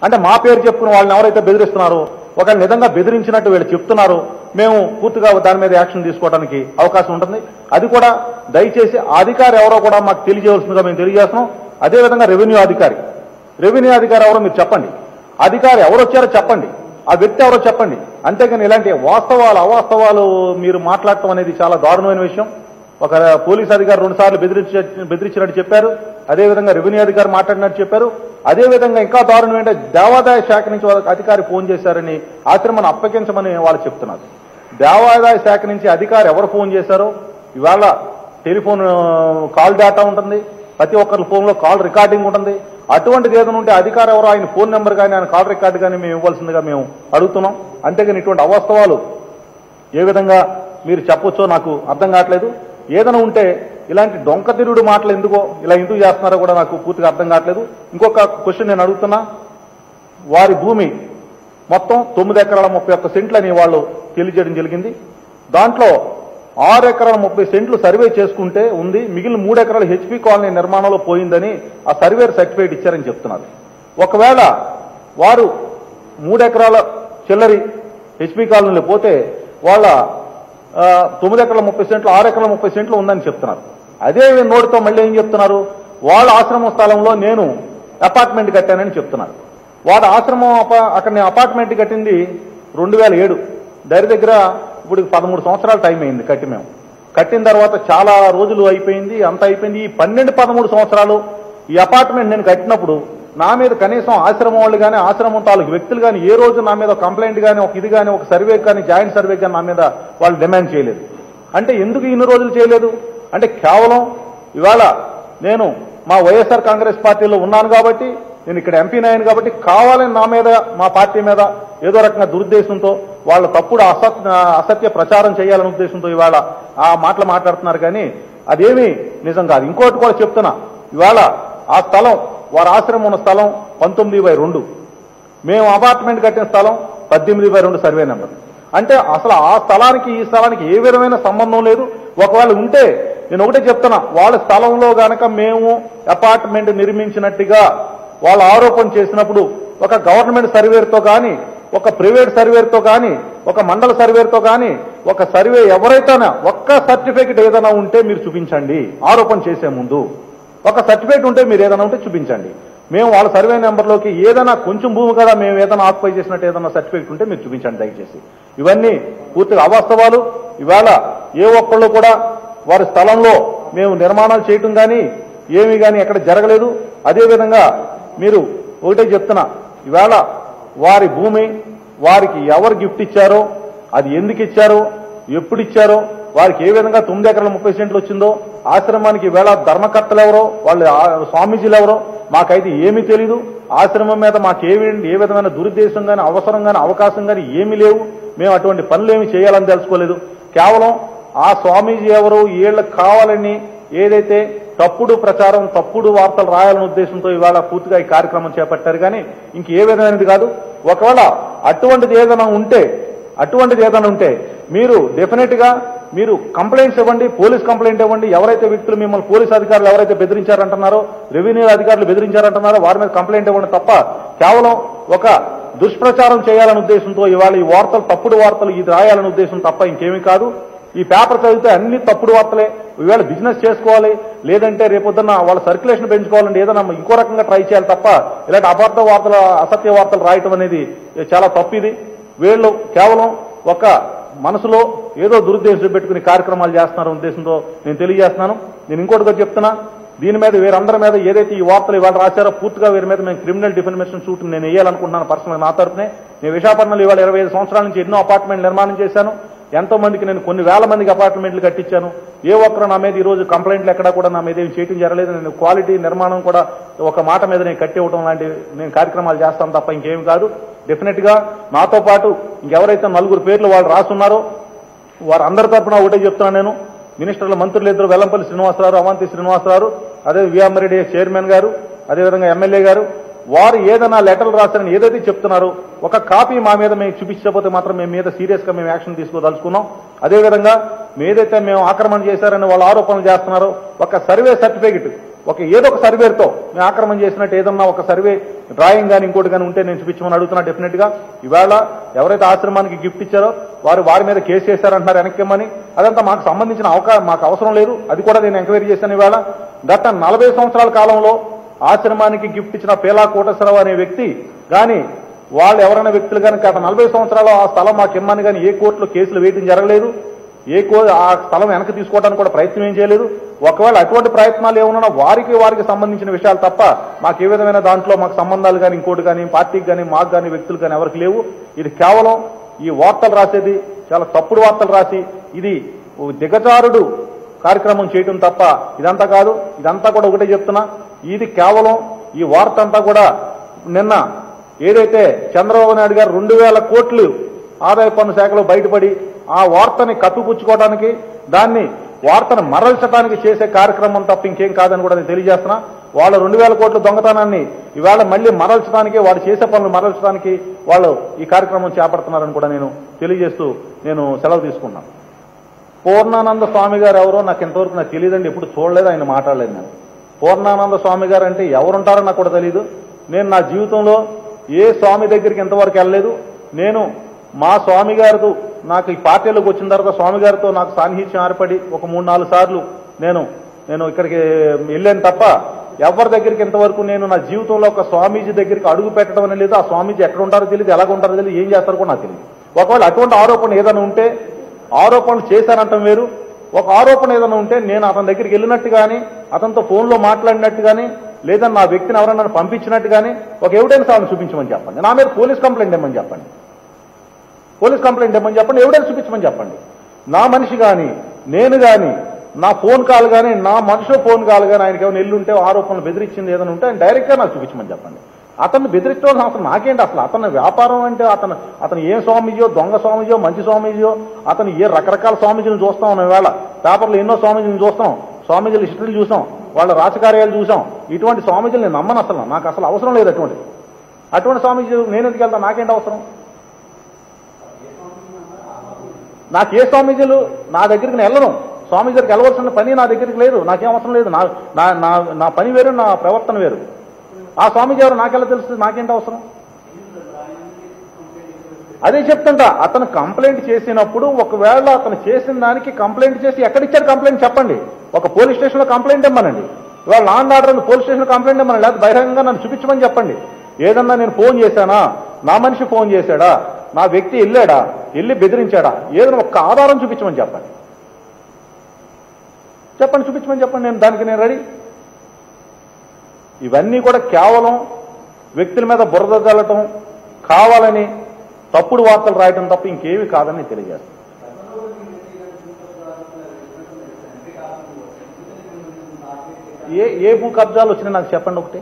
అంటే మా పేరు చెప్పుకుని వాళ్ళని ఎవరైతే బెదిరిస్తున్నారో ఒక నిజంగా బెదిరించినట్టు వీళ్ళు చెప్తున్నారు మేము పూర్తిగా దాని మీద యాక్షన్ తీసుకోవడానికి అవకాశం ఉంటుంది అది కూడా దయచేసి ఆ అధికారి ఎవరో కూడా మాకు తెలియజేయవలసిందిగా మేము తెలియజేస్తున్నాం అదేవిధంగా రెవెన్యూ అధికారి రెవెన్యూ అధికారి ఎవరో మీరు చెప్పండి అధికారి ఎవరు వచ్చారో చెప్పండి ఆ వ్యక్తి ఎవరో చెప్పండి అంతేగాని ఇలాంటి వాస్తవాలు అవాస్తవాలు మీరు మాట్లాడటం అనేది చాలా దారుణమైన విషయం ఒక పోలీస్ అధికారి రెండు సార్లు బెదిరించ బెదిరించినట్టు చెప్పారు అదేవిధంగా రెవెన్యూ అధికారి మాట్లాడినట్టు చెప్పారు అదేవిధంగా ఇంకా దారుణం ఏంటంటే దేవాదాయ శాఖ నుంచి వాళ్ళకి అధికారి ఫోన్ చేశారని ఆశ్రమాన్ని అప్పగించమని వాళ్ళు చెప్తున్నారు దేవాదాయ శాఖ నుంచి అధికారి ఎవరు ఫోన్ చేశారో ఇవాళ టెలిఫోన్ ఆ, కాల్ డేటా ఉంటుంది ప్రతి ఒక్కరి ఫోన్లో కాల్ రికార్డింగ్ ఉంటుంది అటువంటిది ఏదైనా ఉంటే అధికారి ఎవరో ఆయన ఫోన్ నెంబర్ కానీ ఆయన కాల్ రికార్డు కానీ మేము ఇవ్వాల్సిందిగా మేము అడుగుతున్నాం అంతేగాని ఇటువంటి అవాస్తవాలు ఏ విధంగా మీరు చెప్పొచ్చో నాకు అర్థం కావట్లేదు ఏదైనా ఉంటే ఇలాంటి డొంక తిరుగుడు మాటలు ఎందుకో ఇలా ఎందుకు చేస్తున్నారో కూడా నాకు పూర్తిగా అర్థం కావట్లేదు ఇంకొక క్వశ్చన్ నేను అడుగుతున్నా వారి భూమి మొత్తం తొమ్మిది ఎకరాల ముప్పై ఒక్క సెంట్లు అని వాళ్ళు తెలియజేయడం జరిగింది దాంట్లో ఆరు ఎకరాల ముప్పై సెంట్లు సర్వే చేసుకుంటే ఉంది మిగిలిన మూడు ఎకరాల హెచ్పి కాలనీ నిర్మాణంలో పోయిందని ఆ సర్వేర్ సర్టిఫికేట్ ఇచ్చారని చెప్తున్నారు ఒకవేళ వారు మూడు ఎకరాల చిల్లరి హెచ్పి కాలనీలో పోతే వాళ్ళ ఆ, తొమ్మిది ఎకరాల ముప్పై సెంట్లు ఆరు ఎకరాల ముప్పై సెంట్లు ఉందని చెప్తున్నారు అదే నోటితో మళ్ళీ ఏం చెప్తున్నారు వాళ్ళ ఆశ్రమం స్థలంలో నేను అపార్ట్మెంట్ కట్టానని చెప్తున్నారు వాడు ఆశ్రమం అపా- అక్కడ నేను అపార్ట్మెంట్ కట్టింది రెండు వేల ఏడు దగ్గర దగ్గర ఇప్పుడు పదమూడు సంవత్సరాల టైం అయింది కట్టి మేము కట్టిన తర్వాత చాలా రోజులు అయిపోయింది అంత అయిపోయింది ఈ పన్నెండు పదమూడు సంవత్సరాలు ఈ అపార్ట్మెంట్ నేను కట్టినప్పుడు నా మీద కనీసం ఆశ్రమం వాళ్ళు కానీ ఆశ్రమం తాలూకు వ్యక్తులు కానీ ఏ రోజు నా మీద కంప్లైంట్ కానీ ఒక ఇది కానీ ఒక సర్వే కానీ జాయింట్ సర్వే కానీ నా మీద వాళ్ళు డిమాండ్ చేయలేదు అంటే ఎందుకు ఇన్ని రోజులు చేయలేదు అంటే కేవలం ఇవాళ నేను మా వైఎస్ఆర్ కాంగ్రెస్ పార్టీలో ఉన్నాను కాబట్టి నేను ఇక్కడ ఎంపీని అయ్యాను కాబట్టి కావాలని నా మీద మా పార్టీ మీద ఏదో రకంగా దురుద్దేశంతో వాళ్ళ తప్పుడు అసత్ అసత్య ప్రచారం చేయాలనే ఉద్దేశంతో ఇవాళ ఆ మాటలు మాట్లాడుతున్నారు కానీ అదేమీ నిజం కాదు ఇంకోటి కూడా చెప్తున్నా ఇవాళ ఆ స్థలం వారి ఆశ్రమం ఉన్న స్థలం పంతొమ్మిది బై రెండు మేము అపార్ట్మెంట్ కట్టిన స్థలం పద్దెనిమిది బై రెండు సర్వే నెంబర్ అంటే అసలు ఆ స్థలానికి ఈ స్థలానికి ఏ విధమైన సంబంధం లేదు ఒకవేళ ఉంటే నేను ఒకటే చెప్తున్నా వాళ్ళ స్థలంలో గనక మేము అపార్ట్మెంట్ నిర్మించినట్టుగా వాళ్ళు ఆరోపణ చేసినప్పుడు ఒక గవర్నమెంట్ సర్వేర్తో కానీ ఒక ప్రైవేట్ సర్వేర్తో కానీ ఒక మండల సర్వేర్తో కానీ ఒక సర్వే ఎవరైతేనా ఒక్క సర్టిఫికెట్ ఏదైనా ఉంటే మీరు చూపించండి ఆరోపణ చేసే ముందు ఒక సర్టిఫికేట్ ఉంటే మీరు ఏదైనా ఉంటే చూపించండి మేము వాళ్ళ సర్వే నెంబర్లోకి ఏదైనా కొంచెం భూమి కదా మేము ఏదైనా ఆక్యుపై చేసినట్టు ఏదైనా సర్టిఫికేట్ ఉంటే మీరు చూపించండి దయచేసి ఇవన్నీ పూర్తిగా అవాస్తవాలు ఇవాళ ఏ ఒక్కళ్ళు కూడా వారి స్థలంలో మేము నిర్మాణాలు చేయటం కానీ ఏమీ కానీ ఎక్కడ జరగలేదు అదేవిధంగా మీరు ఒకటే చెప్తున్నా ఇవాళ వారి భూమి వారికి ఎవరు గిఫ్ట్ ఇచ్చారో అది ఎందుకు ఇచ్చారో ఎప్పుడు ఇచ్చారో వారికి ఏ విధంగా తొమ్మిది ఎకరాల ముప్పై సెంట్లు వచ్చిందో ఆశ్రమానికి వేళ ధర్మకర్తలు ఎవరో వాళ్ళు ఆ స్వామీజీలు ఎవరో మాకైతే ఏమీ తెలీదు ఆశ్రమం మీద మాకేమి ఏ విధమైన దురుద్దేశం కానీ అవసరం కానీ అవకాశం కానీ ఏమీ లేవు మేము అటువంటి పనులు ఏమి చేయాలని తెలుసుకోలేదు కేవలం ఆ స్వామీజీ ఎవరు వీళ్ళకి కావాలని ఏదైతే తప్పుడు ప్రచారం తప్పుడు వార్తలు రాయాలనే ఉద్దేశంతో ఇవాళ పూర్తిగా ఈ కార్యక్రమం చేపట్టారు కానీ ఇంక ఏ విధమైనది కాదు ఒకవేళ అటువంటిది ఏదైనా ఉంటే అటువంటిది ఏదైనా ఉంటే మీరు డెఫినెట్ గా మీరు కంప్లైంట్స్ ఇవ్వండి పోలీస్ కంప్లైంట్ ఇవ్వండి ఎవరైతే వ్యక్తులు మిమ్మల్ని పోలీస్ అధికారులు ఎవరైతే బెదిరించారంటున్నారో రెవెన్యూ అధికారులు బెదిరించారంటున్నారో వారి మీద కంప్లైంట్ ఇవ్వండి తప్ప కేవలం ఒక దుష్ప్రచారం చేయాలనే ఉద్దేశంతో ఇవాళ ఈ వార్తలు తప్పుడు వార్తలు ఇది రాయాలనే ఉద్దేశం తప్ప ఇంకేమీ కాదు ఈ పేపర్ చదివితే అన్ని తప్పుడు వార్తలే ఈవేళ బిజినెస్ చేసుకోవాలి లేదంటే రేపొద్దున వాళ్ళ సర్క్యులేషన్ పెంచుకోవాలంటే ఏదైనా ఇంకో రకంగా ట్రై చేయాలి తప్ప ఇలాంటి అబద్ధ వార్తలు అసత్య వార్తలు రాయటం అనేది చాలా తప్పు ఇది వీళ్ళు కేవలం ఒక మనసులో ఏదో దురుద్దేశం పెట్టుకుని కార్యక్రమాలు చేస్తున్నారు ఉద్దేశంతో నేను తెలియజేస్తున్నాను నేను ఇంకోటి కూడా చెప్తున్నా దీని మీద వీరందరి మీద ఏదైతే ఈ వార్తలు ఇవాళ రాశారో పూర్తిగా వీరి మీద మేము క్రిమినల్ డిఫర్మేషన్ సూట్ నేను వేయాలనుకుంటున్నాను పర్సనల్ నా తరపునే నేను విశాఖపట్నంలో ఇవాళ ఇరవై ఐదు సంవత్సరాల నుంచి ఎన్నో అపార్ట్మెంట్ నిర్మాణం చేశాను ఎంతో మందికి నేను కొన్ని వేల మందికి అపార్ట్మెంట్లు కట్టించాను ఏ ఒక్కరు నా మీద ఈ రోజు కంప్లైంట్లు ఎక్కడా కూడా నా మీద ఏం చేయటం జరగలేదు నేను క్వాలిటీ నిర్మాణం కూడా ఒక మాట మీద నేను కట్టి ఇవ్వడం లాంటి నేను కార్యక్రమాలు చేస్తాను తప్ప ఇంకేం కాదు డెఫినెట్ గా నాతో పాటు ఇంకెవరైతే నలుగురు పేర్లు వాళ్ళు రాసున్నారో వారందరి తరపున ఒకటే చెప్తున్నాను నేను మినిస్టర్ల మంత్రులు ఇద్దరు వెల్లంపల్లి శ్రీనివాసరావు అవంతి శ్రీనివాసరావు అదే విఆర్రెడ్డి చైర్మన్ గారు అదేవిధంగా ఎమ్మెల్యే గారు వారు ఏదైనా లెటర్లు రాశారని ఏదైతే చెప్తున్నారో ఒక కాపీ మా మీద మేము చూపించకపోతే మాత్రం మేము మీద సీరియస్ గా మేము యాక్షన్ తీసుకోదలుచుకున్నాం అదేవిధంగా ఏదైతే మేము ఆక్రమణ చేశారని వాళ్ళు ఆరోపణలు చేస్తున్నారో ఒక సర్వే సర్టిఫికెట్ ఒక ఏదో ఒక సర్వేతో మేము ఆక్రమణ చేసినట్టు ఏదన్నా ఒక సర్వే డ్రాయింగ్ కానీ ఇంకోటి కానీ ఉంటే నేను చూపించమని అడుగుతున్నా డెఫినెట్ గా ఇవాళ ఎవరైతే ఆశ్రమానికి గిఫ్ట్ ఇచ్చారో వారు వారి మీద కేసు చేశారంటున్నారు వెనక్కిమ్మని అదంతా మాకు సంబంధించిన అవకాశం మాకు అవసరం లేదు అది కూడా నేను ఎంక్వైరీ చేశాను ఇవాళ గత నలభై సంవత్సరాల కాలంలో ఆశ్రమానికి గిఫ్ట్ ఇచ్చిన పేలా కోటేశ్వరరావు అనే వ్యక్తి కానీ వాళ్ళు ఎవరైనా వ్యక్తులు కానీ గత నలభై సంవత్సరాలు ఆ స్థలం మాకు ఇమ్మని కానీ ఏ కోర్టులో కేసులు వేయడం జరగలేదు ఏ కో ఆ స్థలం వెనక్కి తీసుకోవడానికి కూడా ప్రయత్నం ఏం చేయలేదు ఒకవేళ అటువంటి ప్రయత్నాలు ఏమన్నా వారికి వారికి సంబంధించిన విషయాలు తప్ప మాకు ఏ విధమైన దాంట్లో మాకు సంబంధాలు కానీ ఇంకోటి కానీ పార్టీకి కానీ మాకు కానీ వ్యక్తులు కానీ ఎవరికి లేవు ఇది కేవలం ఈ వార్తలు రాసేది చాలా తప్పుడు వార్తలు రాసి ఇది ఓ దిగజారుడు కార్యక్రమం చేయటం తప్ప ఇదంతా కాదు ఇదంతా కూడా ఒకటే చెప్తున్నా ఇది కేవలం ఈ వార్త అంతా కూడా నిన్న ఏదైతే చంద్రబాబు నాయుడు గారు రెండు వేల కోట్లు ఆదాయ పన్ను శాఖలో బయటపడి ఆ వార్తని కప్పిపుచ్చుకోవడానికి దాన్ని వార్తను మరల్చడానికి చేసే కార్యక్రమం తప్ప ఇంకేం కాదని కూడా నేను తెలియజేస్తున్నా వాళ్ళ రెండు వేల కోట్ల దొంగతనాన్ని ఇవాళ మళ్ళీ మరల్చడానికి వాడు చేసే పనులు మరల్చడానికి వాళ్ళు ఈ కార్యక్రమం చేపడుతున్నారని కూడా నేను తెలియజేస్తూ నేను సెలవు తీసుకున్నాను పూర్ణానంద స్వామి గారు ఎవరో నాకు ఇంతవరకు నాకు తెలియదండి ఎప్పుడు చూడలేదు ఆయన మాట్లాడలేదు నేను పూర్ణానంద స్వామి గారు అంటే ఎవరుంటారో నాకు కూడా తెలియదు నేను నా జీవితంలో ఏ స్వామి దగ్గరికి ఇంతవరకు వెళ్ళలేదు నేను మా స్వామి గారితో నాకు ఈ పార్టీలోకి వచ్చిన తర్వాత స్వామి గారితో నాకు సాన్నిహిత్యం ఏర్పడి ఒక మూడు నాలుగు సార్లు నేను నేను ఇక్కడికి వెళ్ళాను తప్ప ఎవరి దగ్గరికి ఇంతవరకు నేను నా జీవితంలో ఒక స్వామీజీ దగ్గరికి అడుగు పెట్టడం అనేది లేదు ఆ స్వామీజీ ఎక్కడ ఉంటారో తెలియదు ఎలాగ ఉంటారో తెలియదు ఏం చేస్తారో కూడా నాకు తెలియదు ఒకవేళ అటువంటి ఆరోపణ ఏదైనా ఉంటే ఆరోపణలు చేశానంటాం వేరు ఒక ఆరోపణ ఏదైనా ఉంటే నేను అతని దగ్గరికి వెళ్ళినట్టు కానీ అతనితో ఫోన్లో మాట్లాడినట్టు కానీ లేదా నా వ్యక్తిని ఎవరైనా నన్ను పంపించినట్టు కానీ ఒక ఎవిడెన్స్ వాళ్ళని చూపించమని చెప్పండి నా మీద పోలీస్ కంప్లైంట్ ఇవ్వమని చెప్పండి పోలీస్ కంప్లైంట్ ఇవ్వమని చెప్పండి ఎవిడెన్స్ చూపించమని చెప్పండి నా మనిషి కానీ నేను కానీ నా ఫోన్ కాల్ కానీ నా మనిషి ఫోన్ కాల్ కానీ ఆయనకి ఏమైనా ఎల్లుంటే ఆరోపణలు బెదిరించింది ఏదైనా ఉంటే ఆయన డైరెక్ట్గా నాకు చూపించమని చెప్పండి అతన్ని బెదిరించడం అసలు నాకేంటి అసలు అతని వ్యాపారం అంటే అతను అతను ఏ స్వామీజీయో దొంగ స్వామీజీయో మంచి స్వామీజీయో అతను ఏ రకరకాల స్వామీజీని చూస్తాం మనం వేళ పేపర్లో ఎన్నో స్వామీజీని చూస్తాం స్వామీజీల హిస్టరీలు చూసాం వాళ్ళ రాజకార్యాలు చూసాం ఇటువంటి స్వామీజీలు నేను నమ్మను అసలు నాకు అసలు అవసరం లేదు అటువంటి అటువంటి స్వామీజీ నేను ఎందుకు వెళ్తాను నాకేంటి అవసరం నాకు ఏ స్వామీజీలు నా దగ్గరికి నేను వెళ్ళను స్వామి దగ్గరికి వెళ్ళవలసిన పని నా దగ్గరికి లేదు నాకేం అవసరం లేదు నా నా నా- నా పని వేరు నా ప్రవర్తన వేరు ఆ స్వామీజీ ఎవరు నాకెలా తెలుస్తుంది నాకేంటి అవసరం అదే చెప్తుంటా అతను కంప్లైంట్ చేసినప్పుడు ఒకవేళ అతను చేసిన దానికి కంప్లైంట్ చేసి ఎక్కడిచ్చారు కంప్లైంట్ చెప్పండి ఒక పోలీస్ స్టేషన్లో కంప్లైంట్ ఇమ్మనండి ఇవాళ లాండ్ ఆర్డర్ అని పోలీస్ స్టేషన్లో కంప్లైంట్ ఇమ్మనండి లేదా బహిరంగంగా నన్ను చూపించమని చెప్పండి ఏదన్నా నేను ఫోన్ చేశానా నా మనిషి ఫోన్ చేశాడా నా వ్యక్తి వెళ్ళాడా వెళ్ళి బెదిరించాడా ఏదైనా ఒక్క ఆధారం చూపించమని చెప్పండి చెప్పండి చూపించమని చెప్పండి నేను దానికి నేను రెడీ ఇవన్నీ కూడా కేవలం వ్యక్తుల మీద బురద జల్లటం కావాలని తప్పుడు వార్తలు రాయటం తప్ప ఇంకేవి కాదని నేను తెలియజేస్తాను ఏ ఏ భూ కబ్జాలు వచ్చినాయి నాకు చెప్పండి ఒకటి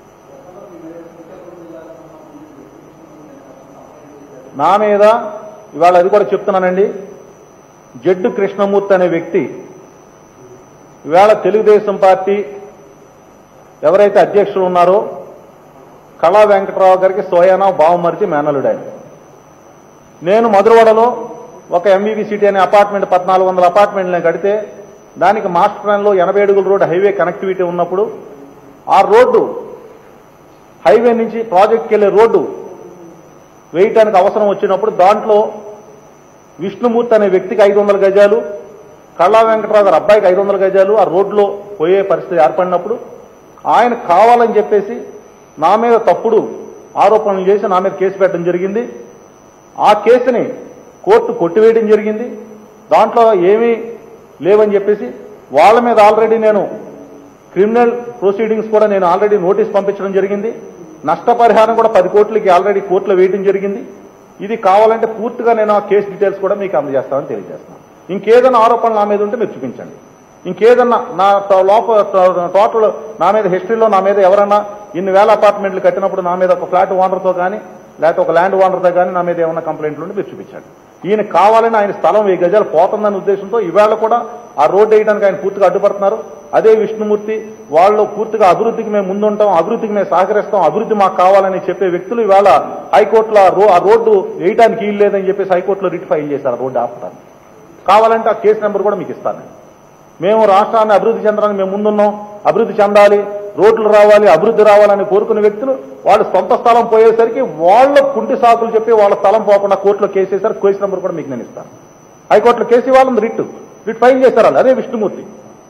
నా మీద ఇవాళ అది కూడా చెప్తున్నానండి జడ్డు కృష్ణమూర్తి అనే వ్యక్తి ఇవాళ తెలుగుదేశం పార్టీ ఎవరైతే అధ్యక్షులు ఉన్నారో కళా వెంకటరావు గారికి సోయానా బావమరిచి మేనలుడు ఆయన నేను మధురవాడలో ఒక ఎంవీవీ సిటీ అనే అపార్ట్మెంట్ పద్నాలుగు వందల అపార్ట్మెంట్ నేను కడితే దానికి మాస్టర్ ప్లాన్లో ఎనభై అడుగుల రోడ్డు హైవే కనెక్టివిటీ ఉన్నప్పుడు ఆ రోడ్డు హైవే నుంచి ప్రాజెక్ట్కి వెళ్ళే రోడ్డు వేయటానికి అవసరం వచ్చినప్పుడు దాంట్లో విష్ణుమూర్తి అనే వ్యక్తికి ఐదు వందల గజాలు కళా వెంకటరావు గారు అబ్బాయికి ఐదు వందల గజాలు ఆ రోడ్లో పోయే పరిస్థితి ఏర్పడినప్పుడు ఆయన కావాలని చెప్పేసి నా మీద తప్పుడు ఆరోపణలు చేసి నా మీద కేసు పెట్టడం జరిగింది ఆ కేసుని కోర్టు కొట్టివేయడం జరిగింది దాంట్లో ఏమీ లేవని చెప్పేసి వాళ్ళ మీద ఆల్రెడీ నేను క్రిమినల్ ప్రొసీడింగ్స్ కూడా నేను ఆల్రెడీ నోటీస్ పంపించడం జరిగింది నష్టపరిహారం కూడా పది కోట్లకి ఆల్రెడీ కోర్టులో వేయడం జరిగింది ఇది కావాలంటే పూర్తిగా నేను ఆ కేసు డీటెయిల్స్ కూడా మీకు అందజేస్తామని తెలియజేస్తున్నాను ఇంకేదైనా ఆరోపణలు నా మీద ఉంటే మీరు చూపించండి ఇంకేదన్నా నా ట- లోప ట- టోటల్ నా మీద హిస్టరీలో నా మీద ఎవరన్నా ఇన్ని వేల అపార్ట్మెంట్లు కట్టినప్పుడు నా మీద ఒక ఫ్లాట్ ఓనర్తో కానీ లేకపోతే ఒక ల్యాండ్ ఓనర్తో కానీ నా మీద ఏమైనా కంప్లైంట్లు ఉంటే మీరు చూపించండి ఈయన కావాలని ఆయన స్థలం వెయ్యి గజాలు పోతుందనే ఉద్దేశంతో ఈవేళ కూడా ఆ రోడ్డు వేయడానికి ఆయన పూర్తిగా అడ్డుపడుతున్నారు అదే విష్ణుమూర్తి వాళ్ళు పూర్తిగా అభివృద్ధికి మేము ముందుంటాం అభివృద్ధికి మేము సహకరిస్తాం అభివృద్ధి మాకు కావాలని చెప్పే వ్యక్తులు ఇవాళ హైకోర్టులో ఆ రో- ఆ రోడ్డు వేయడానికి వీలు లేదని చెప్పేసి హైకోర్టులో రిట్ ఫైల్ చేశారు ఆ రోడ్డు ఆపడానికి కావాలంటే ఆ కేసు నెంబర్ కూడా మీకు ఇస్తాను నేను. మేము రాష్ట్రాన్ని అభివృద్ధి చెందడానికి మేము ముందున్నాం అభివృద్ధి చెందాలి రోడ్లు రావాలి అభివృద్ధి రావాలని కోరుకునే వ్యక్తులు వాళ్ళు సొంత స్థలం పోయేసరికి వాళ్ళ కుంటి సాకులు చెప్పి వాళ్ళ స్థలం పోకుండా కోర్టులో కేసు వేశారు కేసు నెంబర్ కూడా మీకు నేను ఇస్తాను హైకోర్టులో కేసు ఇవ్వాలని రిట్ రిట్ ఫైన్ చేశారు వాళ్ళు అదే విష్ణుమూర్తి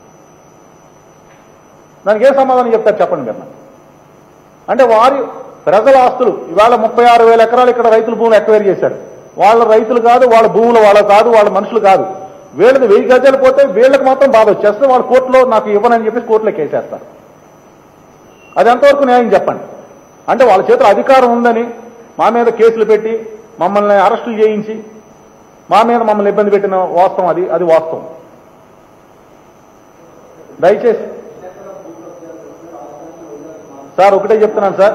దానికి ఏ సమాధానం చెప్తారు చెప్పండి మీరు నాకు అంటే వారి ప్రజల ఆస్తులు ఇవాళ ముప్పై ఆరు వేల ఎకరాలు ఇక్కడ రైతుల భూములు ఎక్వైర్ చేశారు వాళ్ళ రైతులు కాదు వాళ్ళ భూములు వాళ్ళ కాదు వాళ్ళ మనుషులు కాదు వీళ్ళది వెయ్యి గజాలు పోతే వీళ్ళకి మాత్రం బాధ వచ్చేస్తే వాళ్ళ కోర్టులో నాకు ఇవ్వనని చెప్పేసి కోర్టులో కేసేస్తారు అది ఎంతవరకు న్యాయం చెప్పండి అంటే వాళ్ళ చేతిలో అధికారం ఉందని మా మీద కేసులు పెట్టి మమ్మల్ని అరెస్టులు చేయించి మా మీద మమ్మల్ని ఇబ్బంది పెట్టిన వాస్తవం అది అది వాస్తవం దయచేసి సార్ ఒకటే చెప్తున్నాను సార్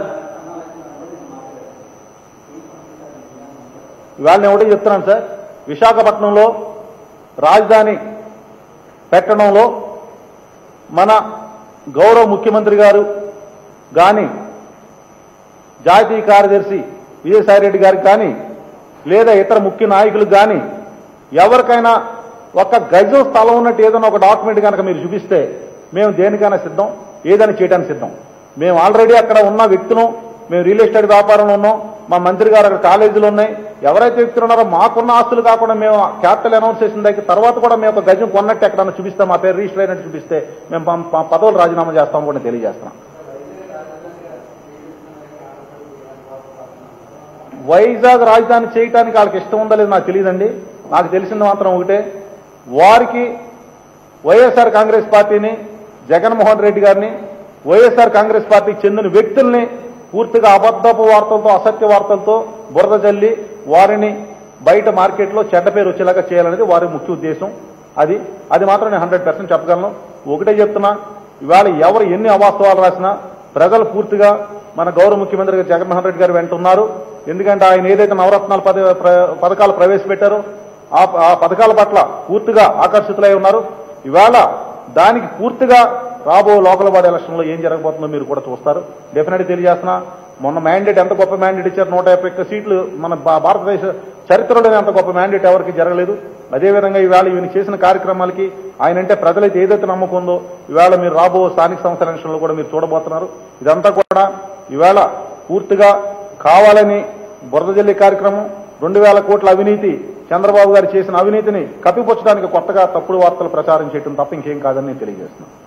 ఇవాళ నేను ఒకటే చెప్తున్నాను సార్ విశాఖపట్నంలో రాజధాని పెట్టడంలో మన గౌరవ ముఖ్యమంత్రి గారు కానీ జాతీయ కార్యదర్శి విజయసాయి రెడ్డి గారికి కానీ లేదా ఇతర ముఖ్య నాయకులకు కానీ ఎవరికైనా ఒక గజం స్థలం ఉన్నట్టు ఏదైనా ఒక డాక్యుమెంట్ కనుక మీరు చూపిస్తే మేము దేనికైనా సిద్ధం ఏదైనా చేయడానికి సిద్ధం మేము ఆల్రెడీ అక్కడ ఉన్న వ్యక్తులు మేము రియల్ ఎస్టేట్ వ్యాపారంలో ఉన్నాం మా మంత్రి గారు అక్కడ కాలేజీలు ఉన్నాయి ఎవరైతే వ్యక్తులు ఉన్నారో మాకున్న ఆస్తులు కాకుండా మేము క్యాపిటల్ అనౌన్స్ చేసిన దగ్గర తర్వాత కూడా మేము ఒక గజం కొన్నట్టు ఎక్కడన్నా చూపిస్తే మా పేరు రిజిస్టర్ అయినట్టు చూపిస్తే మేము మా- మా పదవులు రాజీనామా చేస్తాం కూడా తెలియజేస్తున్నాం వైజాగ్ రాజధాని చేయటానికి వాళ్ళకి ఇష్టం ఉందో లేదో నాకు తెలియదండి నాకు తెలిసింది మాత్రం ఒకటే వారికి వైఎస్ఆర్ కాంగ్రెస్ పార్టీని జగన్మోహన్ రెడ్డి గారిని వైఎస్ఆర్ కాంగ్రెస్ పార్టీకి చెందిన వ్యక్తుల్ని పూర్తిగా అబద్ధపు వార్తలతో అసత్య వార్తలతో బురద జల్లి వారిని బయట మార్కెట్లో చెడ్డ పేరు వచ్చేలాగా చేయాలనేది వారి ముఖ్య ఉద్దేశం అది అది మాత్రం నేను హండ్రెడ్ పర్సెంట్ చెప్పగలను ఒకటే చెప్తున్నా ఇవాళ ఎవరు ఎన్ని అవాస్తవాలు రాసినా ప్రజలు పూర్తిగా మన గౌరవ ముఖ్యమంత్రి గారు జగన్మోహన్ రెడ్డి గారు వెంట ఉన్నారు ఎందుకంటే ఆయన ఏదైతే నవరత్నాలు పద ప్ర- పథకాలు ప్రవేశపెట్టారో ఆ ఆ పథకాల పట్ల పూర్తిగా ఆకర్షితులై ఉన్నారు ఇవాళ దానికి పూర్తిగా రాబో లోకల్ బాడీ ఎలక్షన్ లో ఏం జరగబోతుందో మీరు కూడా చూస్తారు డెఫినెట్ తెలియజేస్తున్నా మొన్న మ్యాండేట్ ఎంత గొప్ప మ్యాండేట్ ఇచ్చారు నూట యాభై ఒక్క సీట్లు మన భా- భారతదేశ చరిత్రలోనే అంత గొప్ప మ్యాండేట్ ఎవరికి జరగలేదు అదేవిధంగా ఈవేళ ఈయన చేసిన కార్యక్రమాలకి ఆయన అంటే ప్రజలైతే ఏదైతే నమ్మకం ఉందో ఈవేళ మీరు రాబో స్థానిక సంస్థల ఎలక్షన్లో కూడా మీరు చూడబోతున్నారు ఇదంతా కూడా ఈవేళ పూర్తిగా కావాలని బురద జల్లి కార్యక్రమం రెండు వేల కోట్ల అవినీతి చంద్రబాబు గారు చేసిన అవినీతిని కప్పిపుచ్చడానికి కొత్తగా తప్పుడు వార్తలు ప్రచారం చేయడం తప్ప ఇంకేం కాదని నేను తెలియజేస్తున్నాను